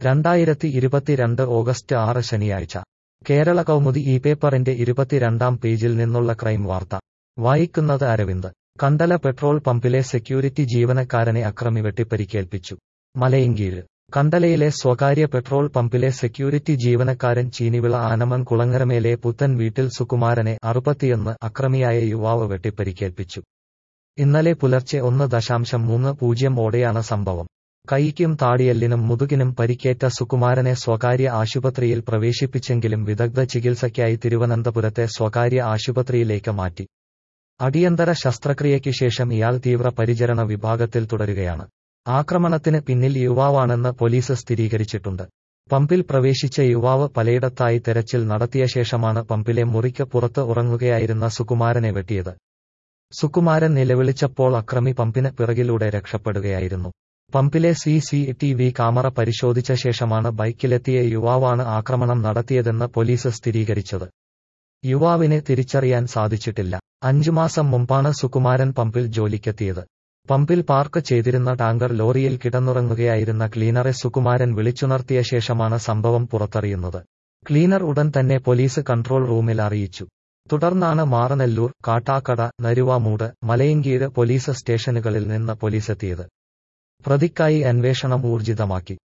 രണ്ടായിരത്തി ഇരുപത്തിരണ്ട് ഓഗസ്റ്റ് ആറ് ശനിയാഴ്ച കേരള കൗമുദി ഈ പേപ്പറിന്റെ ഇരുപത്തിരണ്ടാം പേജിൽ നിന്നുള്ള ക്രൈം വാർത്ത വായിക്കുന്നത് അരവിന്ദ് കണ്ടല പെട്രോൾ പമ്പിലെ സെക്യൂരിറ്റി ജീവനക്കാരനെ അക്രമി വെട്ടിപ്പരിക്കേൽപ്പിച്ചു മലയങ്കീഴ് കണ്ടലയിലെ സ്വകാര്യ പെട്രോൾ പമ്പിലെ സെക്യൂരിറ്റി ജീവനക്കാരൻ ചീനിവിള ആനമൺ കുളങ്ങരമേലെ പുത്തൻ വീട്ടിൽ സുകുമാരനെ അറുപത്തിയൊന്ന് അക്രമിയായ യുവാവ് വെട്ടിപ്പരിക്കേൽപ്പിച്ചു ഇന്നലെ പുലർച്ചെ ഒന്ന് ദശാംശം മൂന്ന് പൂജ്യം ഓടെയാണ് സംഭവം കൈക്കും താടിയെല്ലിനും മുതുകിനും പരിക്കേറ്റ സുകുമാരനെ സ്വകാര്യ ആശുപത്രിയിൽ പ്രവേശിപ്പിച്ചെങ്കിലും വിദഗ്ധ ചികിത്സയ്ക്കായി തിരുവനന്തപുരത്തെ സ്വകാര്യ ആശുപത്രിയിലേക്ക് മാറ്റി അടിയന്തര ശസ്ത്രക്രിയയ്ക്ക് ശേഷം ഇയാൾ തീവ്ര പരിചരണ വിഭാഗത്തിൽ തുടരുകയാണ് ആക്രമണത്തിന് പിന്നിൽ യുവാവാണെന്ന് പോലീസ് സ്ഥിരീകരിച്ചിട്ടുണ്ട് പമ്പിൽ പ്രവേശിച്ച യുവാവ് പലയിടത്തായി തെരച്ചിൽ നടത്തിയ ശേഷമാണ് പമ്പിലെ മുറിക്ക് പുറത്ത് ഉറങ്ങുകയായിരുന്ന സുകുമാരനെ വെട്ടിയത് സുകുമാരൻ നിലവിളിച്ചപ്പോൾ അക്രമി പമ്പിന് പിറകിലൂടെ രക്ഷപ്പെടുകയായിരുന്നു പമ്പിലെ C C T V camera പരിശോധിച്ച ശേഷമാണ് ബൈക്കിലെത്തിയ യുവാവാണ് ആക്രമണം നടത്തിയതെന്ന് പോലീസ് സ്ഥിരീകരിച്ചത് യുവാവിനെ തിരിച്ചറിയാൻ സാധിച്ചിട്ടില്ല അഞ്ചു മാസം മുമ്പാണ് സുകുമാരൻ പമ്പിൽ ജോലിക്കെത്തിയത് പമ്പിൽ പാർക്ക് ചെയ്തിരുന്ന ടാങ്കർ ലോറിയിൽ കിടന്നുറങ്ങുകയായിരുന്ന ക്ലീനറെ സുകുമാരൻ വിളിച്ചുണർത്തിയ ശേഷമാണ് സംഭവം പുറത്തറിയുന്നത് ക്ലീനർ ഉടൻ തന്നെ പോലീസ് കൺട്രോൾ റൂമിൽ അറിയിച്ചു തുടർന്നാണ് മാറനെല്ലൂർ കാട്ടാക്കട നരുവാമൂട് മലയങ്കീഴ് പോലീസ് സ്റ്റേഷനുകളിൽ നിന്ന് പോലീസെത്തിയത് പ്രതിക്കായി അന്വേഷണം ഊർജിതമാക്കി